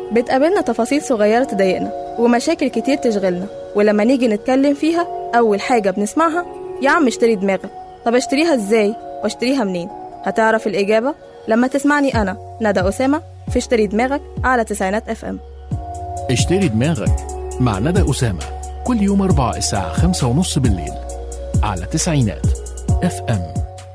بتقابلنا تفاصيل صغيرة تضايقنا ومشاكل كتير تشغلنا ولما نيجي نتكلم فيها أول حاجة بنسمعها يا عم اشتري دماغك طب اشتريها ازاي واشتريها منين هتعرف الإجابة لما تسمعني أنا ندى أسامة في اشتري دماغك على تسعينات اف ام اشتري دماغك مع ندى أسامة كل يوم أربعة الساعة خمسة ونص بالليل على تسعينات اف ام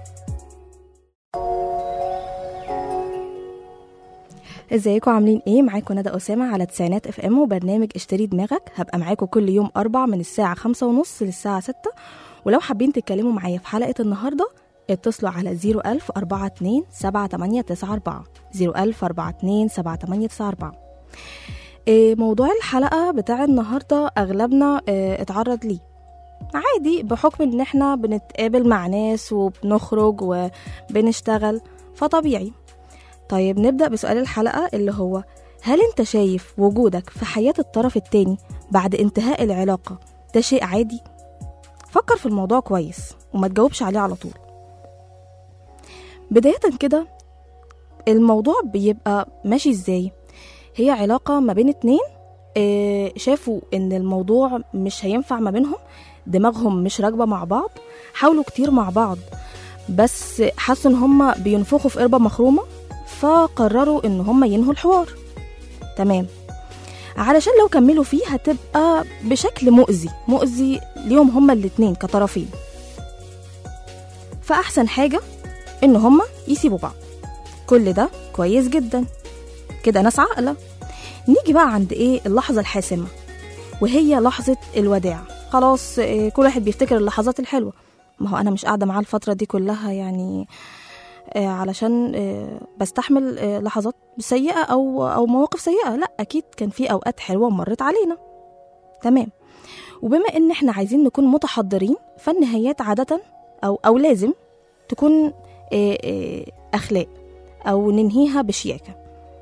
ازيكم عاملين ايه معاكم ندى اسامه على تسعينات اف ام وبرنامج اشتري دماغك هبقى معاكم كل يوم اربع من الساعه خمسة ونص للساعه ستة ولو حابين تتكلموا معايا في حلقه النهارده اتصلوا على 01000 42 7894 01000 42 7894 إيه موضوع الحلقه بتاع النهارده اغلبنا إيه اتعرض ليه عادي بحكم ان احنا بنتقابل مع ناس وبنخرج وبنشتغل فطبيعي طيب نبدأ بسؤال الحلقة اللي هو هل انت شايف وجودك في حياة الطرف التاني بعد انتهاء العلاقة ده شيء عادي؟ فكر في الموضوع كويس وما تجاوبش عليه على طول بداية كده الموضوع بيبقى ماشي ازاي هي علاقة ما بين اتنين آه، شافوا ان الموضوع مش هينفع ما بينهم دماغهم مش راكبة مع بعض حاولوا كتير مع بعض بس حسوا ان هما بينفخوا في قربة مخرومة فقرروا ان هما ينهوا الحوار تمام علشان لو كملوا فيه هتبقى بشكل مؤذي مؤذي ليهم هما الاتنين كطرفين فأحسن حاجة إن هما يسيبوا بعض كل ده كويس جدا كده ناس عاقلة نيجي بقى عند إيه اللحظة الحاسمة وهي لحظة الوداع خلاص إيه كل واحد بيفتكر اللحظات الحلوة ما هو أنا مش قاعدة معاه الفترة دي كلها يعني آه، علشان آه، بستحمل آه، لحظات سيئة أو أو مواقف سيئة لا أكيد كان في أوقات حلوة مرت علينا تمام وبما إن إحنا عايزين نكون متحضرين فالنهايات عادة أو أو لازم تكون آه، آه، أخلاق أو ننهيها بشياكة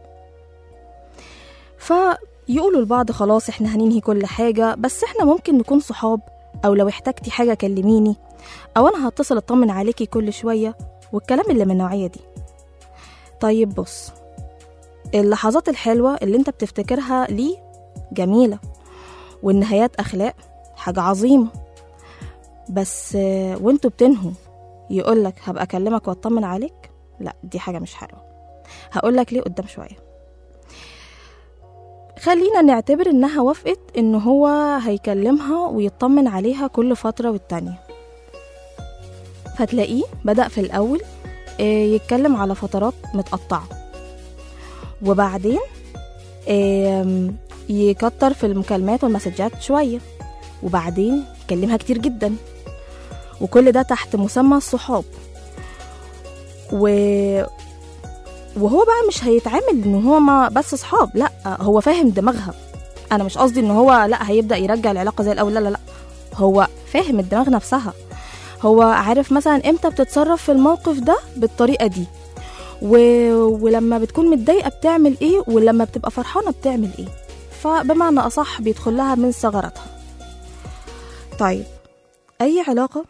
فيقولوا لبعض خلاص إحنا هننهي كل حاجة بس إحنا ممكن نكون صحاب أو لو احتجتي حاجة كلميني أو أنا هتصل أطمن عليكي كل شوية والكلام اللي من النوعية دي طيب بص اللحظات الحلوة اللي انت بتفتكرها ليه جميلة والنهايات أخلاق حاجة عظيمة بس آه، وانتوا بتنهوا يقولك هبقى أكلمك وأطمن عليك لا دي حاجة مش حلوة هقولك ليه قدام شوية خلينا نعتبر انها وافقت ان هو هيكلمها ويطمن عليها كل فترة والتانية فتلاقيه بدأ في الأول آه، يتكلم على فترات متقطعة وبعدين آم، يكتر في المكالمات والمسجات شوية وبعدين يكلمها كتير جدا وكل ده تحت مسمى الصحاب و... وهو بقى مش هيتعامل ان هو ما بس صحاب لا هو فاهم دماغها انا مش قصدي ان هو لا هيبدا يرجع العلاقه زي الاول لا لا لا هو فاهم الدماغ نفسها هو عارف مثلا امتى بتتصرف في الموقف ده بالطريقه دي و... ولما بتكون متضايقه بتعمل ايه ولما بتبقى فرحانه بتعمل ايه فبمعنى اصح بيدخل لها من ثغراتها طيب اي علاقه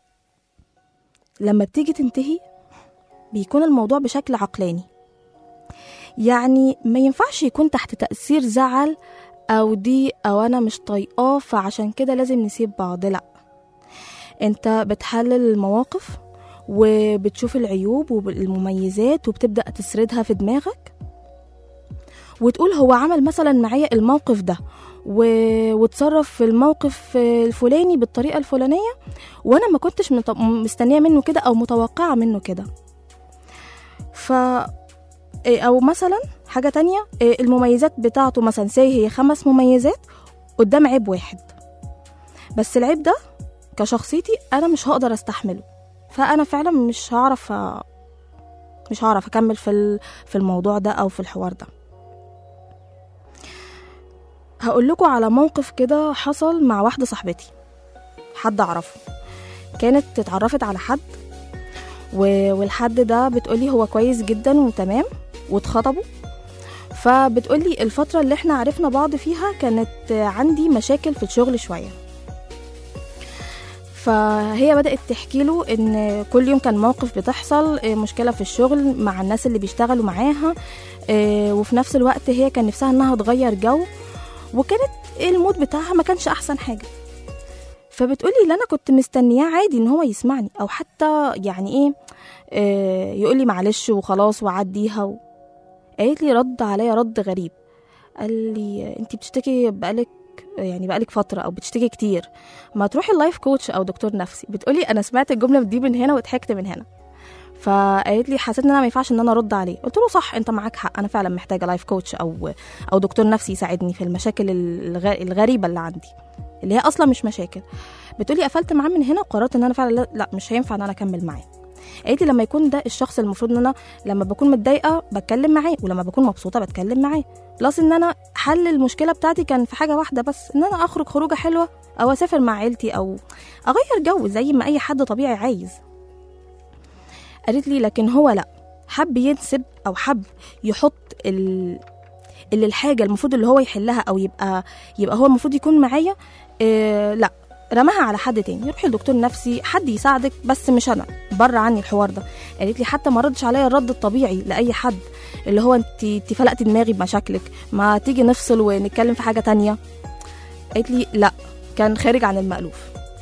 لما بتيجي تنتهي بيكون الموضوع بشكل عقلاني يعني ما ينفعش يكون تحت تأثير زعل أو دي أو أنا مش طايقاه فعشان كده لازم نسيب بعض لأ انت بتحلل المواقف وبتشوف العيوب والمميزات وبتبدأ تسردها في دماغك وتقول هو عمل مثلا معايا الموقف ده و... وتصرف في الموقف الفلاني بالطريقة الفلانية وأنا ما كنتش مت... مستنية منه كده أو متوقعة منه كده ف إيه، أو مثلا حاجة تانية إيه، المميزات بتاعته مثلا سي هي خمس مميزات قدام عيب واحد بس العيب ده كشخصيتي انا مش هقدر استحمله فانا فعلا مش هعرف مش هعرف اكمل في ال- في الموضوع ده او في الحوار ده هقول لكم على موقف كده حصل مع واحده صاحبتي حد اعرفه كانت اتعرفت على حد و- والحد ده بتقولي هو كويس جدا وتمام واتخطبوا فبتقولي الفترة اللي احنا عرفنا بعض فيها كانت عندي مشاكل في الشغل شوية فهي بدأت تحكي له إن كل يوم كان موقف بتحصل آه، مشكلة في الشغل مع الناس اللي بيشتغلوا معاها آه، وفي نفس الوقت هي كان نفسها إنها تغير جو وكانت المود بتاعها ما كانش أحسن حاجة فبتقولي اللي أنا كنت مستنياه عادي إن هو يسمعني أو حتى يعني إيه آه، يقول لي معلش وخلاص وعديها و... قالت لي رد عليا رد غريب قال لي انت بتشتكي بقالك يعني بقالك فترة أو بتشتكي كتير ما تروحي اللايف كوتش أو دكتور نفسي بتقولي أنا سمعت الجملة دي من هنا وضحكت من هنا فقالت لي حسيت ان انا ما ينفعش ان انا ارد عليه قلت له صح انت معاك حق انا فعلا محتاجه لايف كوتش او او دكتور نفسي يساعدني في المشاكل الغ- الغريبه اللي عندي اللي هي اصلا مش مشاكل بتقولي قفلت معاه من هنا وقررت ان انا فعلا لا, لا مش هينفع ان انا اكمل معاه قالت لي لما يكون ده الشخص المفروض ان انا لما بكون متضايقه بتكلم معاه ولما بكون مبسوطه بتكلم معاه بلس ان انا حل المشكله بتاعتي كان في حاجه واحده بس ان انا اخرج خروجه حلوه او اسافر مع عيلتي او اغير جو زي ما اي حد طبيعي عايز قالت لي لكن هو لا حب ينسب او حب يحط ال... اللي الحاجه المفروض اللي هو يحلها او يبقى يبقى هو المفروض يكون معايا إيه لا رماها على حد تاني يروح لدكتور نفسي حد يساعدك بس مش انا بره عني الحوار ده قالت لي حتى ما ردش عليا الرد الطبيعي لاي حد اللي هو انت انت فلقتي دماغي بمشاكلك ما تيجي نفصل ونتكلم في حاجه تانية قالت لي لا كان خارج عن المألوف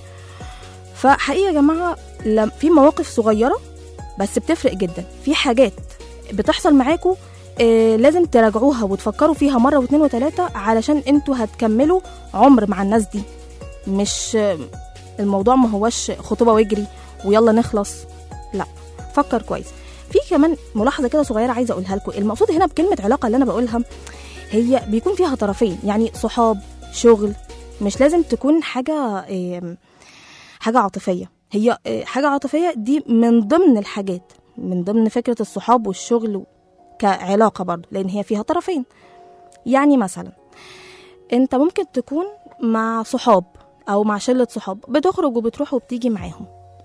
فحقيقة يا جماعة لم- في مواقف صغيرة بس بتفرق جدا في حاجات بتحصل معاكم آه لازم تراجعوها وتفكروا فيها مرة واتنين وتلاتة علشان انتوا هتكملوا عمر مع الناس دي مش آه، الموضوع ما هوش خطوبة واجري ويلا نخلص لا فكر كويس في كمان ملاحظة كده صغيرة عايزة أقولها لكم المقصود هنا بكلمة علاقة اللي أنا بقولها هي بيكون فيها طرفين يعني صحاب شغل مش لازم تكون حاجة آم، حاجة عاطفية هي آه، حاجة عاطفية دي من ضمن الحاجات من ضمن فكرة الصحاب والشغل كعلاقة برضو لأن هي فيها طرفين يعني مثلا انت ممكن تكون مع صحاب أو مع شلة صحاب بتخرج وبتروح وبتيجي معاهم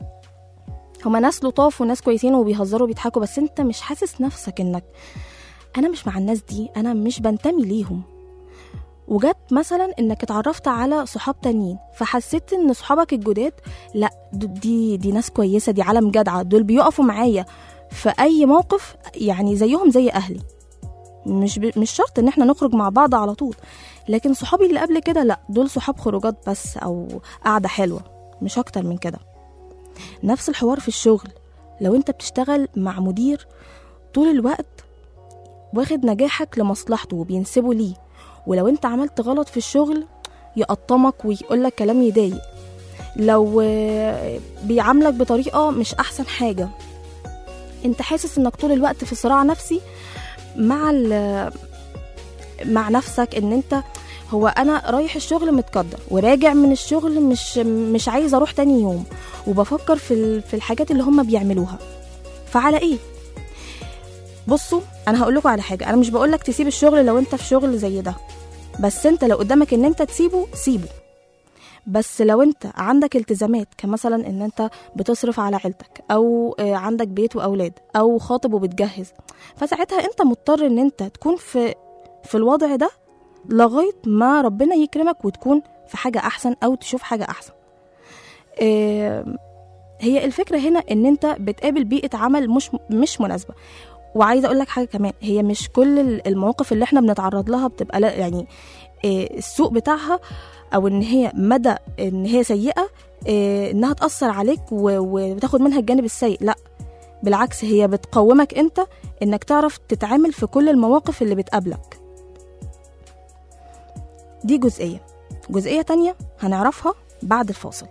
هما ناس لطاف وناس كويسين وبيهزروا وبيضحكوا بس انت مش حاسس نفسك انك انا مش مع الناس دي انا مش بنتمي ليهم وجت مثلا انك اتعرفت على صحاب تانيين فحسيت ان صحابك الجداد لا د- دي دي ناس كويسه دي عالم جدعه دول بيقفوا معايا في اي موقف يعني زيهم زي اهلي مش ب... مش شرط ان احنا نخرج مع بعض على طول لكن صحابي اللي قبل كده لا دول صحاب خروجات بس او قعده حلوه مش اكتر من كده نفس الحوار في الشغل لو انت بتشتغل مع مدير طول الوقت واخد نجاحك لمصلحته وبينسبه ليه ولو انت عملت غلط في الشغل يقطمك ويقولك كلام يضايق لو آه، بيعاملك بطريقة مش أحسن حاجة انت حاسس انك طول الوقت في صراع نفسي مع ال- مع نفسك ان انت هو انا رايح الشغل متقدر وراجع من الشغل مش مش عايز اروح تاني يوم وبفكر في ال- في الحاجات اللي هم بيعملوها فعلى ايه بصوا انا هقول لكم على حاجه انا مش بقول لك تسيب الشغل لو انت في شغل زي ده بس انت لو قدامك ان انت تسيبه سيبه بس لو انت عندك التزامات كمثلا ان انت بتصرف على عيلتك او آه، عندك بيت واولاد او خاطب وبتجهز فساعتها انت مضطر ان انت تكون في في الوضع ده لغايه ما ربنا يكرمك وتكون في حاجه احسن او تشوف حاجه احسن آه، هي الفكره هنا ان انت بتقابل بيئه عمل مش مش مناسبه وعايزه اقول لك حاجه كمان هي مش كل ال- المواقف اللي احنا بنتعرض لها بتبقى لا يعني آه، السوق بتاعها او ان هي مدى ان هي سيئه آه، انها تاثر عليك و- وتاخد منها الجانب السيء لا بالعكس هي بتقومك انت انك تعرف تتعامل في كل المواقف اللي بتقابلك دي جزئيه جزئيه تانية هنعرفها بعد الفاصل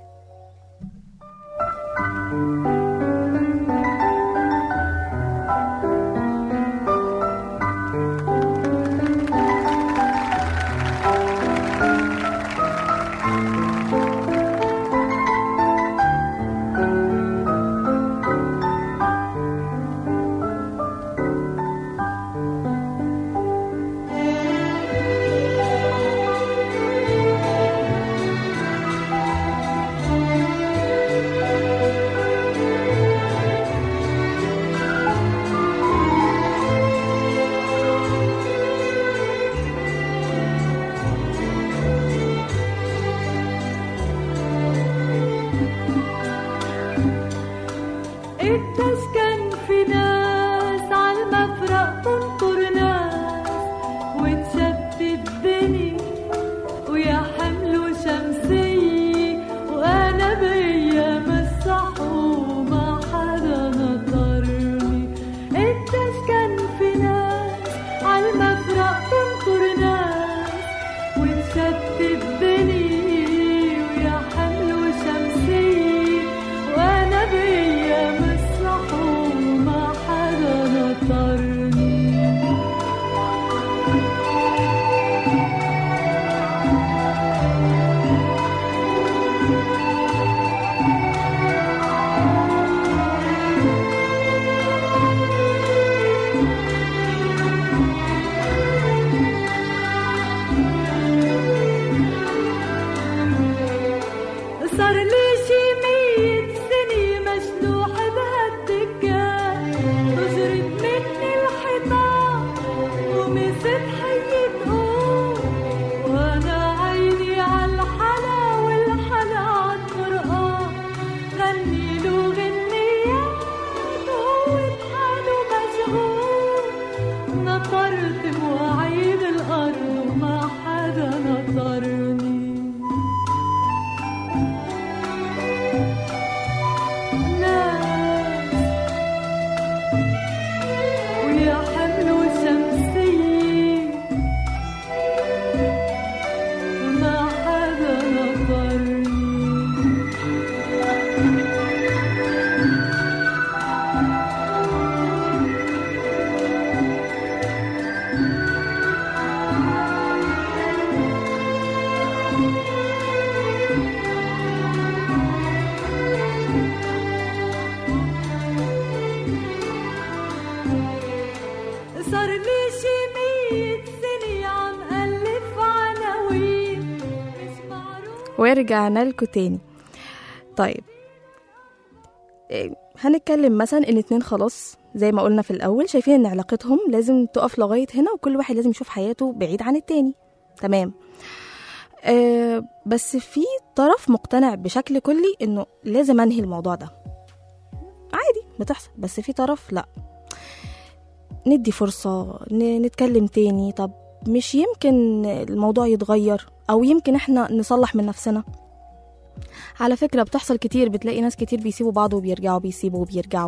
نطرت مواعيد الأرض وما حدا نطرني ناس ويا حمل شمسية ما حدا نطرني صار لي شي مية سنة عم ألف عناوين مش معروف ورجعنا لكم تاني طيب إيه، هنتكلم مثلا ان اتنين خلاص زي ما قلنا في الاول شايفين ان علاقتهم لازم تقف لغايه هنا وكل واحد لازم يشوف حياته بعيد عن التاني تمام آه بس في طرف مقتنع بشكل كلي انه لازم انهي الموضوع ده عادي بتحصل بس في طرف لا ندي فرصة ن- نتكلم تاني طب مش يمكن الموضوع يتغير او يمكن احنا نصلح من نفسنا على فكرة بتحصل كتير بتلاقي ناس كتير بيسيبوا بعض وبيرجعوا بيسيبوا وبيرجعوا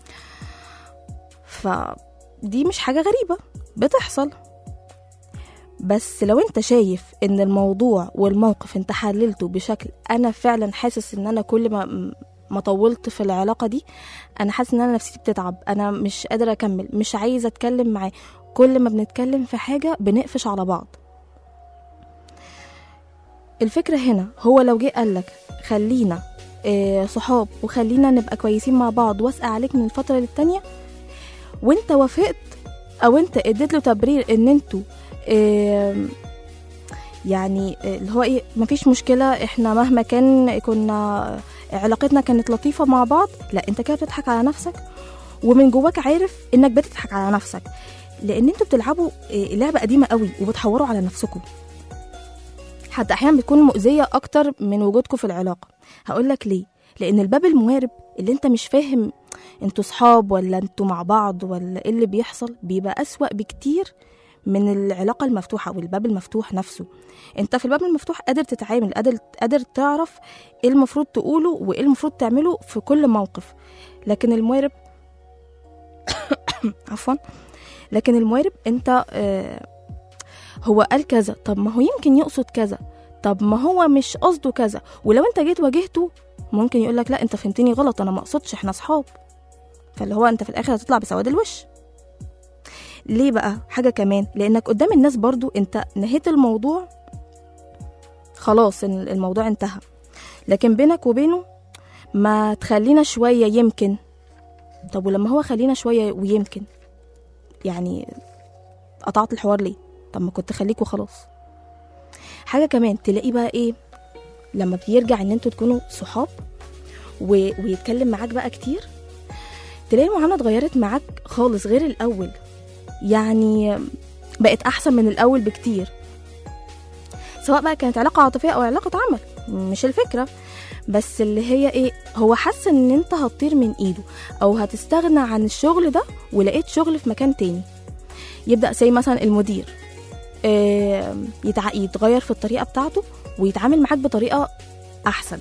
فدي مش حاجة غريبة بتحصل بس لو انت شايف ان الموضوع والموقف انت حللته بشكل انا فعلا حاسس ان انا كل ما ما طولت في العلاقة دي انا حاسس ان انا نفسيتي بتتعب انا مش قادرة اكمل مش عايزة اتكلم معاه كل ما بنتكلم في حاجة بنقفش على بعض الفكرة هنا هو لو جه قالك خلينا آه، صحاب وخلينا نبقى كويسين مع بعض واسأل عليك من الفترة للتانية وانت وافقت او انت اديت له تبرير ان انتوا آم، يعني آه، اللي هو ايه مفيش مشكلة احنا مهما كان كنا علاقتنا كانت لطيفة مع بعض لا انت كده بتضحك على نفسك ومن جواك عارف انك بتضحك على نفسك لان انتوا بتلعبوا آه، لعبة قديمة قوي وبتحوروا على نفسكم حتى احيانا بتكون مؤذيه اكتر من وجودكم في العلاقه هقول لك ليه لان الباب الموارب اللي انت مش فاهم انتوا صحاب ولا انتوا مع بعض ولا ايه اللي بيحصل بيبقى اسوا بكتير من العلاقه المفتوحه او الباب المفتوح نفسه انت في الباب المفتوح قادر تتعامل قادر قادر تعرف ايه المفروض تقوله وايه المفروض تعمله في كل موقف لكن الموارب عفوا لكن الموارب انت آه هو قال كذا طب ما هو يمكن يقصد كذا طب ما هو مش قصده كذا ولو انت جيت واجهته ممكن يقول لك لا انت فهمتني غلط انا ما اقصدش احنا اصحاب فاللي هو انت في الاخر هتطلع بسواد الوش ليه بقى حاجه كمان لانك قدام الناس برضو انت نهيت الموضوع خلاص ال- الموضوع انتهى لكن بينك وبينه ما تخلينا شويه يمكن طب ولما هو خلينا شويه ويمكن يعني قطعت الحوار ليه طب ما كنت خليك وخلاص حاجه كمان تلاقي بقى ايه لما بيرجع ان انتوا تكونوا صحاب و... ويتكلم معاك بقى كتير تلاقي المعامله اتغيرت معاك خالص غير الاول يعني بقت احسن من الاول بكتير سواء بقى كانت علاقه عاطفيه او علاقه عمل مش الفكره بس اللي هي ايه هو حس ان انت هتطير من ايده او هتستغنى عن الشغل ده ولقيت شغل في مكان تاني يبدا زي مثلا المدير آه، يتع- يتغير في الطريقه بتاعته ويتعامل معاك بطريقه احسن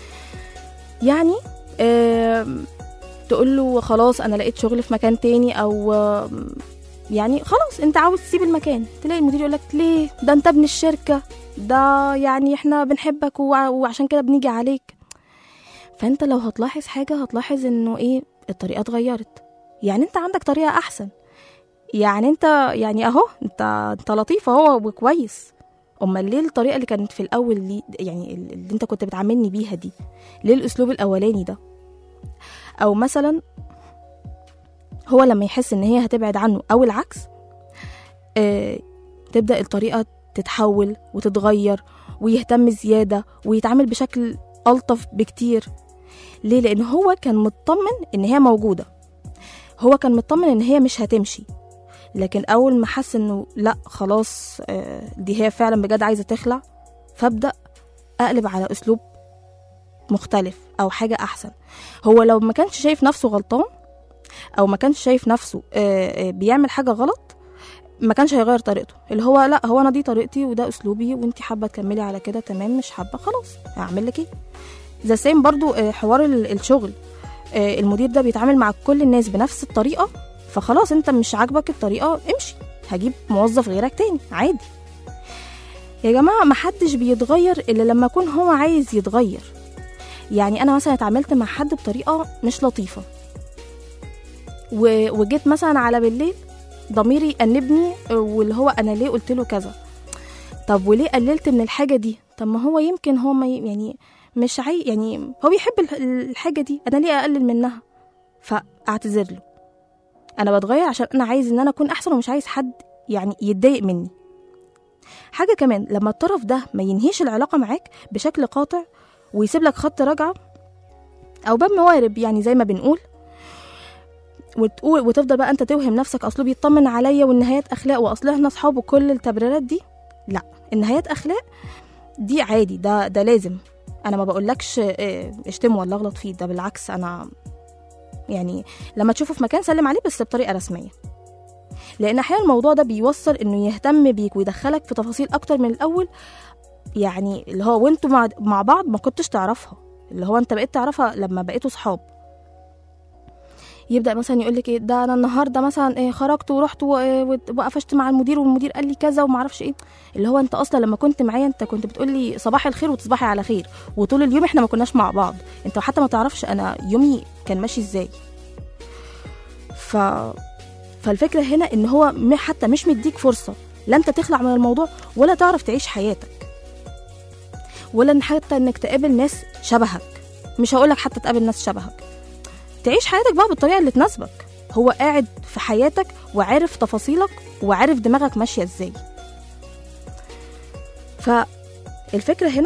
يعني آم، تقول له خلاص انا لقيت شغل في مكان تاني او آم، يعني خلاص انت عاوز تسيب المكان تلاقي المدير يقول لك ليه ده انت ابن الشركه ده يعني احنا بنحبك وع- وعشان كده بنيجي عليك فانت لو هتلاحظ حاجه هتلاحظ انه ايه الطريقه اتغيرت يعني انت عندك طريقه احسن يعني انت يعني اهو انت انت لطيف اهو وكويس امال ليه الطريقه اللي كانت في الاول دي يعني اللي انت كنت بتعاملني بيها دي ليه الاسلوب الاولاني ده او مثلا هو لما يحس ان هي هتبعد عنه او العكس آه تبدا الطريقه تتحول وتتغير ويهتم زياده ويتعامل بشكل الطف بكتير ليه لان هو كان مطمن ان هي موجوده هو كان مطمن ان هي مش هتمشي لكن اول ما حس انه لا خلاص آه، دي هي فعلا بجد عايزه تخلع فابدا اقلب على اسلوب مختلف او حاجه احسن هو لو ما كانش شايف نفسه غلطان او ما كانش شايف نفسه آه، آه، بيعمل حاجه غلط ما كانش هيغير طريقته اللي هو لا هو انا دي طريقتي وده اسلوبي وانت حابه تكملي على كده تمام مش حابه خلاص هعمل لك ايه ذا سيم برضو آه، حوار ال- الشغل آه، المدير ده بيتعامل مع كل الناس بنفس الطريقه فخلاص انت مش عاجبك الطريقه امشي هجيب موظف غيرك تاني عادي يا جماعه محدش بيتغير الا لما يكون هو عايز يتغير يعني انا مثلا اتعاملت مع حد بطريقه مش لطيفه و- وجيت مثلا على بالليل ضميري أنبني واللي هو انا ليه قلت له كذا طب وليه قللت من الحاجه دي طب ما هو يمكن هو ما ي- يعني مش عاي يعني هو بيحب الح- الحاجه دي انا ليه اقلل منها فاعتذر له انا بتغير عشان انا عايز ان انا اكون احسن ومش عايز حد يعني يتضايق مني حاجه كمان لما الطرف ده ما ينهيش العلاقه معاك بشكل قاطع ويسيب لك خط رجعه او باب موارب يعني زي ما بنقول وتقول وتفضل بقى انت توهم نفسك اصله بيطمن عليا والنهايات اخلاق واصل احنا اصحاب وكل التبريرات دي لا النهايات اخلاق دي عادي ده ده لازم انا ما بقولكش اه، اشتمه ولا اغلط فيه ده بالعكس انا يعني لما تشوفه في مكان سلم عليه بس بطريقه رسميه لان احيانا الموضوع ده بيوصل انه يهتم بيك ويدخلك في تفاصيل اكتر من الاول يعني اللي هو وانتوا مع, مع بعض ما كنتش تعرفها اللي هو انت بقيت تعرفها لما بقيتوا صحاب يبدا مثلا يقول لك ايه ده انا النهارده مثلا إيه خرجت ورحت و- إيه وت- وقفشت مع المدير والمدير قال لي كذا وما اعرفش ايه اللي هو انت اصلا لما كنت معايا انت كنت بتقول لي صباح الخير وتصبحي على خير وطول اليوم احنا ما كناش مع بعض انت حتى ما تعرفش انا يومي كان ماشي ازاي ف فالفكره هنا ان هو م- حتى مش مديك فرصه لا انت تخلع من الموضوع ولا تعرف تعيش حياتك ولا ان حتى انك تقابل ناس شبهك مش هقولك حتى تقابل ناس شبهك تعيش حياتك بقى بالطريقه اللي تناسبك هو قاعد في حياتك وعارف تفاصيلك وعارف دماغك ماشيه ازاي فالفكره هنا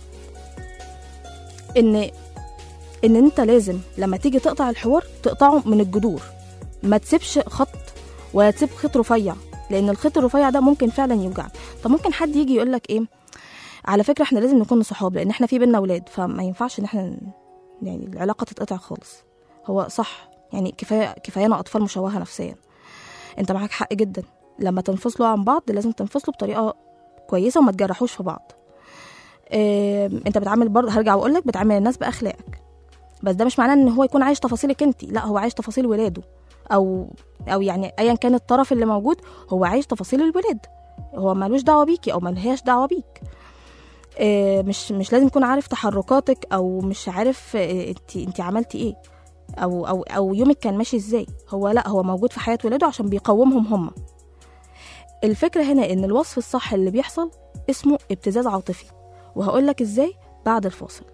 ان ان انت لازم لما تيجي تقطع الحوار تقطعه من الجذور ما تسيبش خط ولا تسيب خيط رفيع لان الخيط الرفيع ده ممكن فعلا يوجعك طب ممكن حد يجي يقول لك ايه على فكره احنا لازم نكون صحاب لان احنا في بينا اولاد فما ينفعش ان احنا ن- يعني العلاقه تتقطع خالص هو صح يعني كفايه كفايانا اطفال مشوهه نفسيا انت معاك حق جدا لما تنفصلوا عن بعض لازم تنفصلوا بطريقه كويسه وما تجرحوش في بعض اه انت بتعامل برضه هرجع واقول لك بتعامل الناس باخلاقك بس ده مش معناه ان هو يكون عايش تفاصيلك انت لا هو عايش تفاصيل ولاده او او يعني ايا كان الطرف اللي موجود هو عايش تفاصيل الولاد هو ملوش دعوه بيكي او ملهاش دعوه بيك آه، مش مش لازم يكون عارف تحركاتك او مش عارف آه، انت انت عملتي ايه او او او يومك كان ماشي ازاي هو لا هو موجود في حياه ولاده عشان بيقومهم هم الفكره هنا ان الوصف الصح اللي بيحصل اسمه ابتزاز عاطفي وهقول لك ازاي بعد الفاصل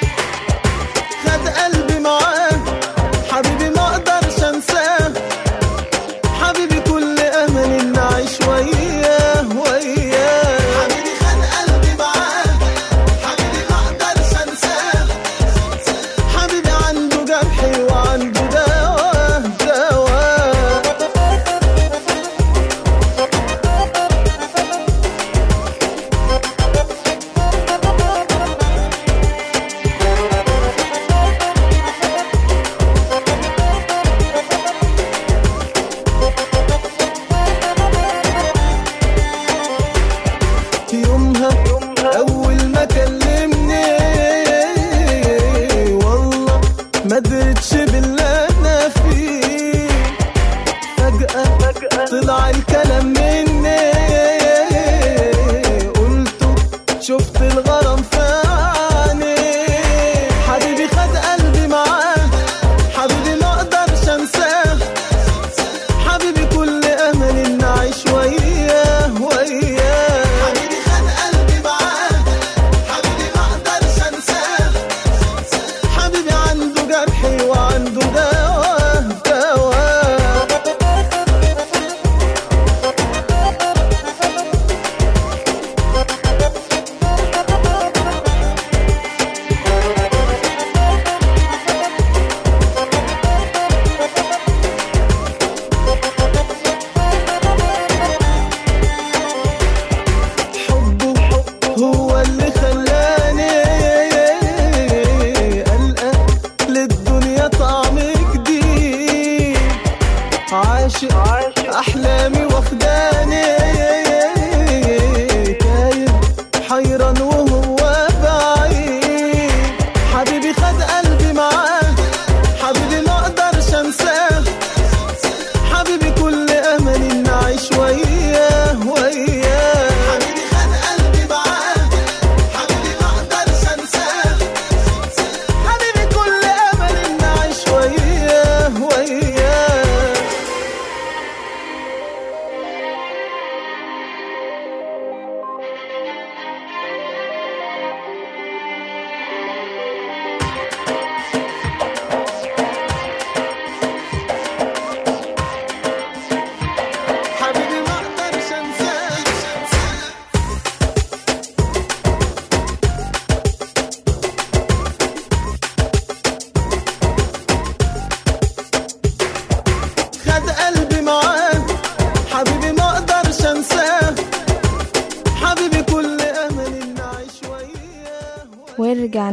خد قلبي معاه حبيبي ما اقدرش انساه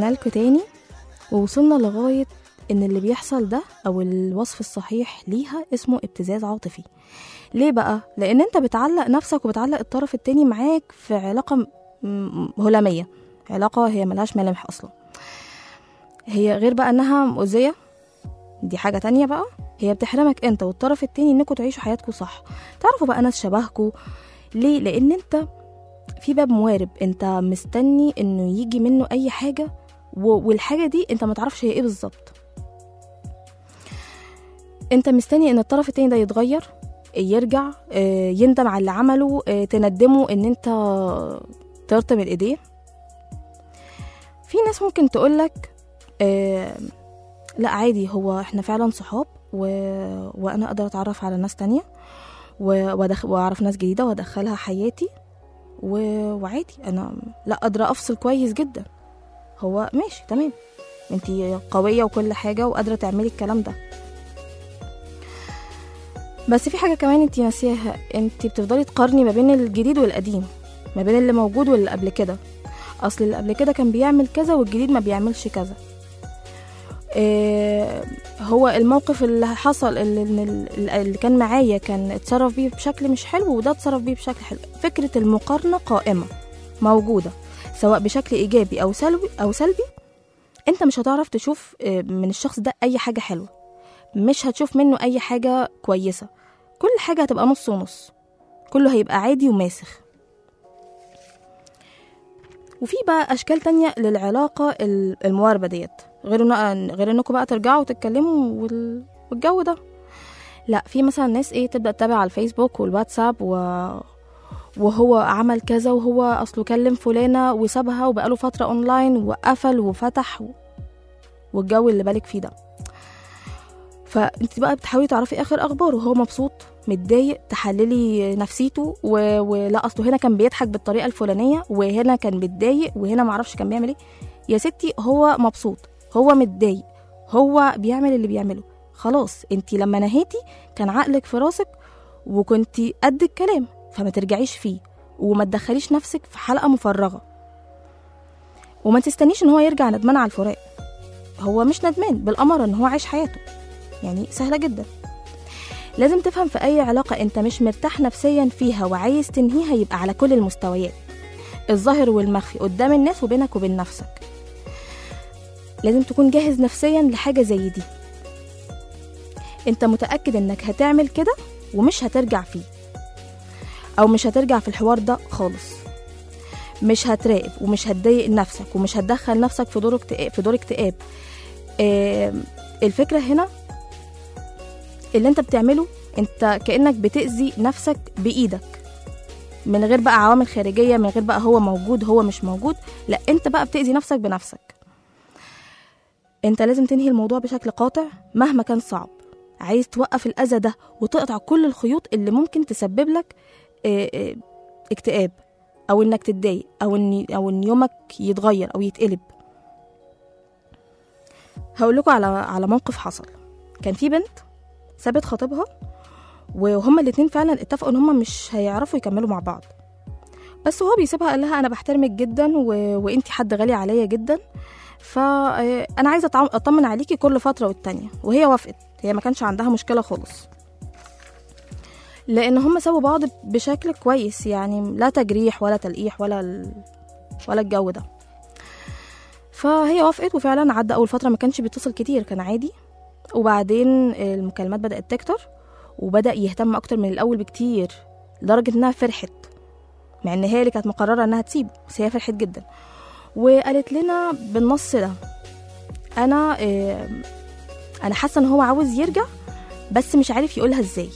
ورجعنا لكم تاني ووصلنا لغاية إن اللي بيحصل ده أو الوصف الصحيح ليها اسمه ابتزاز عاطفي ليه بقى؟ لأن أنت بتعلق نفسك وبتعلق الطرف التاني معاك في علاقة م- م- هلامية علاقة هي ملهاش ملامح أصلا هي غير بقى إنها مؤذية دي حاجة تانية بقى هي بتحرمك انت والطرف التاني انكم تعيشوا حياتكم صح تعرفوا بقى ناس شبهكوا ليه لان انت في باب موارب انت مستني انه يجي منه اي حاجه و- والحاجه دي انت ما تعرفش هي ايه بالظبط انت مستني ان الطرف التاني ده يتغير يرجع آه، يندم على اللي عمله آه، تندمه ان انت طرت من ايديه في ناس ممكن تقولك آه، لا عادي هو احنا فعلا صحاب و... وانا اقدر اتعرف على ناس تانية و... وأدخ... واعرف ناس جديده وادخلها حياتي و... وعادي انا لا قادره افصل كويس جدا هو ماشي تمام انتي قويه وكل حاجه وقادره تعملي الكلام ده بس في حاجه كمان انتي ناسياها انتي بتفضلي تقارني ما بين الجديد والقديم ما بين اللي موجود واللي قبل كده اصل اللي قبل كده كان بيعمل كذا والجديد ما بيعملش كذا إيه هو الموقف اللي حصل اللي, اللي اللي كان معايا كان اتصرف بيه بشكل مش حلو وده اتصرف بيه بشكل حلو فكرة المقارنة قائمة موجودة سواء بشكل إيجابي أو سلبي أو سلبي أنت مش هتعرف تشوف آه، من الشخص ده أي حاجة حلوة مش هتشوف منه أي حاجة كويسة كل حاجة هتبقى نص ونص كله هيبقى عادي وماسخ وفي بقى اشكال تانية للعلاقه ال- المواربه ديت غير إن غير انكم بقى ترجعوا وتتكلموا وال... والجو ده لا في مثلا ناس ايه تبدا تتابع على الفيسبوك والواتساب و... وهو عمل كذا وهو اصله كلم فلانه وسابها وبقاله فتره اونلاين وقفل وفتح و... والجو اللي بالك فيه ده فانت بقى بتحاولي تعرفي اخر اخباره هو مبسوط متضايق تحللي نفسيته و... ولا اصله هنا كان بيضحك بالطريقه الفلانيه وهنا كان متضايق وهنا معرفش كان بيعمل ايه يا ستي هو مبسوط هو متضايق هو بيعمل اللي بيعمله خلاص انت لما نهيتي كان عقلك في راسك وكنتي قد الكلام فما ترجعيش فيه وما تدخليش نفسك في حلقه مفرغه وما تستنيش ان هو يرجع ندمان على الفراق هو مش ندمان بالامر ان هو عايش حياته يعني سهله جدا لازم تفهم في اي علاقه انت مش مرتاح نفسيا فيها وعايز تنهيها يبقى على كل المستويات الظاهر والمخفي قدام الناس وبينك وبين نفسك لازم تكون جاهز نفسيا لحاجه زي دي انت متاكد انك هتعمل كده ومش هترجع فيه او مش هترجع في الحوار ده خالص مش هتراقب ومش هتضايق نفسك ومش هتدخل نفسك في دور اكتئاب في دور اكتئاب آم، الفكره هنا اللي انت بتعمله انت كانك بتاذي نفسك بايدك من غير بقى عوامل خارجيه من غير بقى هو موجود هو مش موجود لا انت بقى بتاذي نفسك بنفسك انت لازم تنهي الموضوع بشكل قاطع مهما كان صعب عايز توقف الاذى ده وتقطع كل الخيوط اللي ممكن تسبب لك اه، اه، اكتئاب او انك تتضايق او ان او ان يومك يتغير او يتقلب هقول لكم على على موقف حصل كان في بنت سابت خطيبها وهما الاتنين فعلا اتفقوا ان هما مش هيعرفوا يكملوا مع بعض بس هو بيسيبها قال لها انا بحترمك جدا و... وانتي حد غالي عليا جدا فانا عايزه أطع- اطمن عليكي كل فتره والتانيه وهي وافقت هي ما كانش عندها مشكله خالص لان هما سابوا بعض بشكل كويس يعني لا تجريح ولا تلقيح ولا ال... ولا الجو ده فهي وافقت وفعلا عدى اول فتره ما كانش بيتصل كتير كان عادي وبعدين المكالمات بدات تكتر وبدا يهتم اكتر من الاول بكتير لدرجه انها فرحت مع ان هي اللي كانت مقرره انها تسيبه بس هي فرحت جدا وقالت لنا بالنص ده انا آه، انا حاسه ان هو عاوز يرجع بس مش عارف يقولها ازاي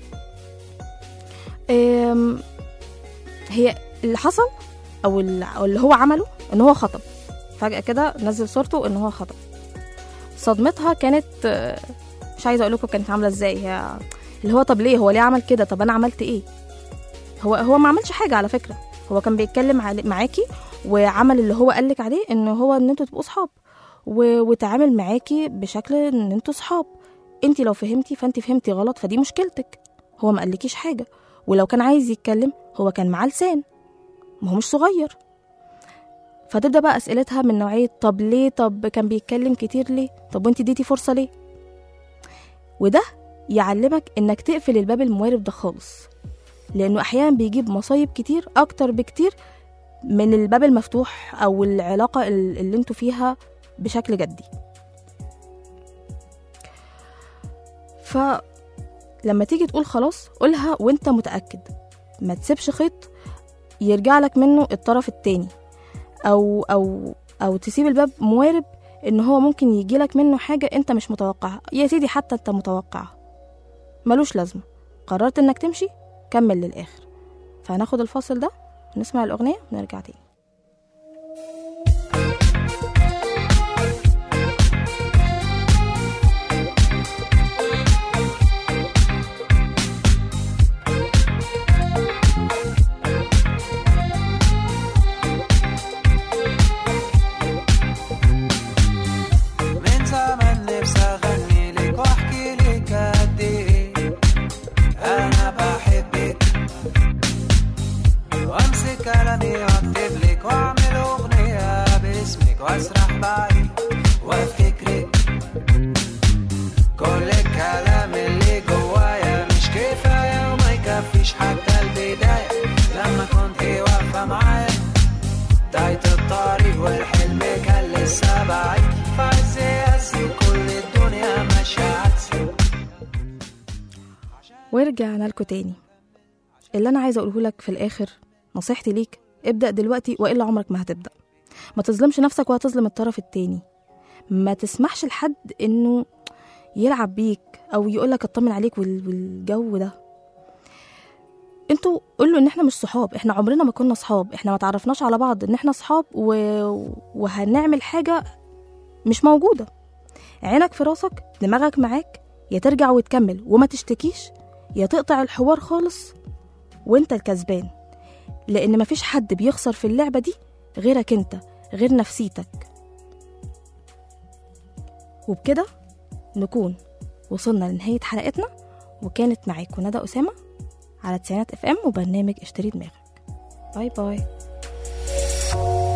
آم، هي اللي حصل او ال- أو اللي هو عمله ان هو خطب فجاه كده نزل صورته ان هو خطب صدمتها كانت آه، مش عايزه اقول لكم كانت عامله ازاي هي اللي هو طب ليه هو ليه عمل كده طب انا عملت ايه هو هو ما عملش حاجه على فكره هو كان بيتكلم علي- معاكي وعمل اللي هو قالك عليه ان هو ان انتوا تبقوا صحاب و... وتعامل معاكي بشكل ان انتوا صحاب انت لو فهمتي فانت فهمتي غلط فدي مشكلتك هو ما قالكيش حاجه ولو كان عايز يتكلم هو كان معاه لسان ما هو مش صغير فتبدا بقى اسئلتها من نوعيه طب ليه طب كان بيتكلم كتير ليه طب وانت اديتي فرصه ليه وده يعلمك انك تقفل الباب الموارب ده خالص لانه احيانا بيجيب مصايب كتير اكتر بكتير من الباب المفتوح او العلاقه ال- اللي انتوا فيها بشكل جدي فلما تيجي تقول خلاص قولها وانت متاكد ما تسيبش خيط يرجع لك منه الطرف التاني او او او تسيب الباب موارب ان هو ممكن يجي لك منه حاجه انت مش متوقعها يا سيدي حتى انت متوقعها ملوش لازمه قررت انك تمشي كمل للاخر فهناخد الفاصل ده نسمع الاغنيه ونرجع تاني من زمان نفسي اغني لك واحكي لك قد ايه انا بحبك وامسك كلامي واكتب لك واعمل اغنيه باسمك واسرح بعدي وافتكرك كل الكلام اللي جوايا مش كفايه وما يكفيش حتى البدايه لما كنت واقفه معايا بداية الطريق والحلم كان لسه بعيد فعز يأسي كل الدنيا ماشية عكسي ورجعنا لكم تاني اللي انا عايزه اقوله لك في الاخر نصيحتي ليك ابدا دلوقتي والا عمرك ما هتبدا ما تظلمش نفسك وهتظلم الطرف التاني ما تسمحش لحد انه يلعب بيك او يقولك اطمن عليك وال- والجو ده انتوا قولوا ان احنا مش صحاب احنا عمرنا ما كنا صحاب احنا ما تعرفناش على بعض ان احنا صحاب و... وهنعمل حاجه مش موجوده عينك في راسك دماغك معاك يا ترجع وتكمل وما تشتكيش يا تقطع الحوار خالص وانت الكسبان لان مفيش حد بيخسر في اللعبه دي غيرك انت غير نفسيتك وبكده نكون وصلنا لنهايه حلقتنا وكانت معاكم ندى اسامه على تسعينات اف ام وبرنامج اشتري دماغك باي باي